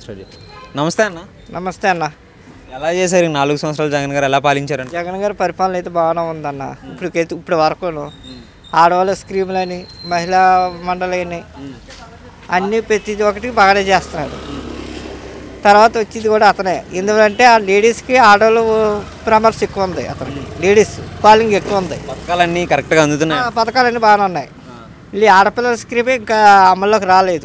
Start చేయి. నమస్తే అన్న నమస్తే అన్న ఎలా చేశారు ఈ నాలుగు సంవత్సరాలు జగన్ గారు ఎలా పాలించారంట జగన్ గారి పరిపాలన అయితే బాగానే ఉందన్న ఇప్పటికైతే ఇప్పుడు వరకును ఆడవాళ్ళ స్కీములని మహిళా మండలిని అన్నీ ప్రతిది ఒకటి బాగానే చేస్తున్నాడు తర్వాత వచ్చేది కూడా అతనే ఎందుకంటే ఆ లేడీస్కి ఆడవాళ్ళు ప్రమర్శ ఎక్కువ ఉంది అతనికి లేడీస్ కాలింగ్ ఎక్కువ ఉంది పథకాలన్నీ కరెక్ట్గా అందుతున్నాయి ఆ పథకాలన్నీ బాగానే ఉన్నాయి ఈ ఆడపిల్లల స్కీమే ఇంకా అమల్లోకి రాలేదు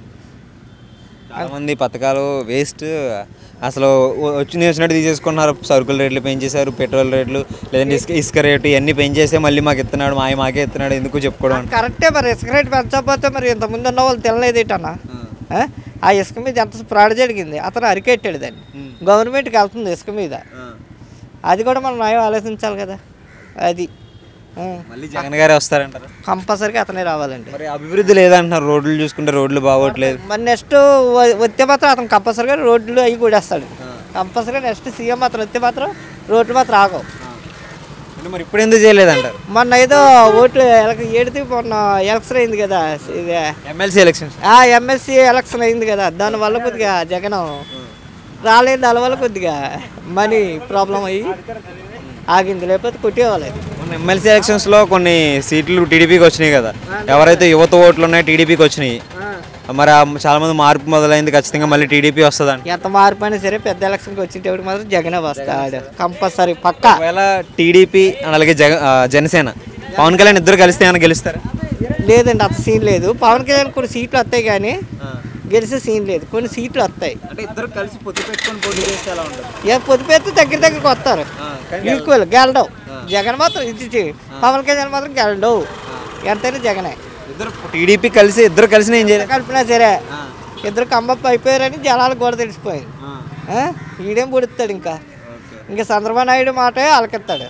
చాలామంది పథకాలు వేస్ట్ అసలు వ- వచ్చి వచ్చినట్టు తీసేసుకున్నారు సరుకుల రేట్లు పెంచేశారు పెట్రోల్ రేట్లు లేదంటే ఇసుక ఇసుక రేటు ఇవన్నీ పెంచేస్తే మళ్ళీ మాకు ఇస్తున్నాడు మాయ మాకే ఇస్తున్నాడు ఎందుకు చెప్పుకోవడం అంటే కరెక్టే మరి ఇసుక రేటు పెంచకపోతే మరి ఇంతకుముందు ఉన్న వాళ్ళు తినలేదేటన్నా ఆ? ఆ ఇసుక మీద ఎంత ఫ్రాడ్ జరిగింది అతను అరికెట్టాడు దాన్ని గవర్నమెంట్కి వెళ్తుంది ఇసుక మీద అది కూడా మనం న్యాయం ఆలోచించాలి కదా అది ఆ. మళ్ళీ జగన్ గారే వస్తారంటారు కంపల్సరీగా అతనే రావాలండి మరి అభివృద్ధి లేదంటున్నారు రోడ్లు చూసుకుంటే రోడ్లు బాగోట్లేదు మరి నెక్స్ట్ వస్తే మాత్రం అతను కంపల్సరీగా రోడ్లు అవి కూడేస్తాడు కంపల్సరీగా నెక్స్ట్ సీఎం మాత్రం వస్తే మాత్రం రోడ్లు మాత్రం ఆగవు అంటే మరి ఇప్పుడు ఎందుకు చేయలేదంటారు మొన్న ఏదో ఓట్లు ఎలక ఏడితే మొన్న ఎలక్షన్ అయింది కదా ఇది ఎమ్మెల్సీ ఎలక్షన్స్ ఆ ఎంఎస్సి ఎలక్షన్ అయింది కదా దానివల్ల కొద్దిగా జగన్ రాలేదు దానివల్ల కొద్దిగా మనీ ప్రాబ్లం అయ్యి ఆగింది లేకపోతే కొట్టేవాళ్ళు మొన్న ఎమ్మెల్సీ ఎలక్షన్స్లో కొన్ని సీట్లు టీడీపీకి వచ్చినాయి కదా ఎవరైతే యువత ఓట్లు ఉన్నాయో టీడీపీకి వచ్చినాయి మరి ఆ చాలా మంది మార్పు మొదలైంది ఖచ్చితంగా మళ్ళీ టీడీపీ వస్తుందంట ఎంత మార్పు అయినా సరే పెద్ద ఎలక్షన్కి వచ్చేటప్పుడు మాత్రం జగనే వస్తాడు కంపల్సరీ పక్క ఒకవేళ టీడీపీ అలాగే జగ ఆ, జనసేన పవన్ కళ్యాణ్ ఇద్దరు కలిస్తే ఏమైనా గెలుస్తారా లేదండి అంత సీన్ లేదు పవన్ కళ్యాణ్ కొన్ని సీట్లు వస్తాయి కానీ గెలిచే సీన్ లేదు కొన్ని సీట్లు వస్తాయి అంటే ఇద్దరు కలిసి పొత్తు పెట్టుకొని పోటీ చేస్తే ఎలా ఉంటుంది ఏ పొద్దు పెడితే దగ్గర దగ్గరికి వస్తారు ఈక్వల్ గెలడం జగన్ మాత్రం ఇది చే- పవన్ కళ్యాణ్ మాత్రం గెలడవు ఎంతైనా జగనే ఇద్దరు టీడీపీ కలిసి ఇద్దరు కలిసి నేను చేయలేదు కలిపినా సరే ఇద్దరు కంబప్ప అయిపోయారని జనాలకు కూడా తెలిసిపోయింది ఆ? ఈడేం పొడుస్తాడు ఇంకా ఇంకా చంద్రబాబు నాయుడు మాటే అలకెత్తాడు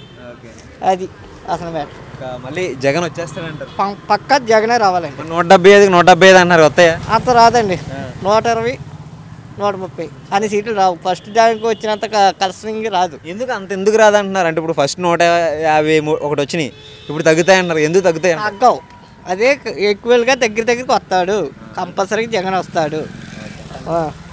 అది అసలు మ్యాటర్ మళ్ళీ జగన్ వచ్చేస్తాడంటారు పక్క జగనే రావాలండి మరి నూట డెబ్బై ఐదు నూట డెబ్బై ఐదు అన్నారు వస్తాయా అంత రాదండి నూట ఇరవై నూట ముప్పై అన్ని సీట్లు రావు ఫస్ట్ దానికి వచ్చినంత కలసింగ్ రాదు ఎందుకు అంత ఎందుకు రాదంటున్నారు అంటే ఇప్పుడు ఫస్ట్ నూట యాభై మూ- ఒకటి వచ్చినాయి ఇప్పుడు తగ్గుతాయి అన్నారు ఎందుకు తగ్గుతాయి అంటారు? తగ్గవు అదే ఈక్వల్గా దగ్గర దగ్గరికి వస్తాడు కంపల్సరీగా జగన్ వస్తాడు ఆ.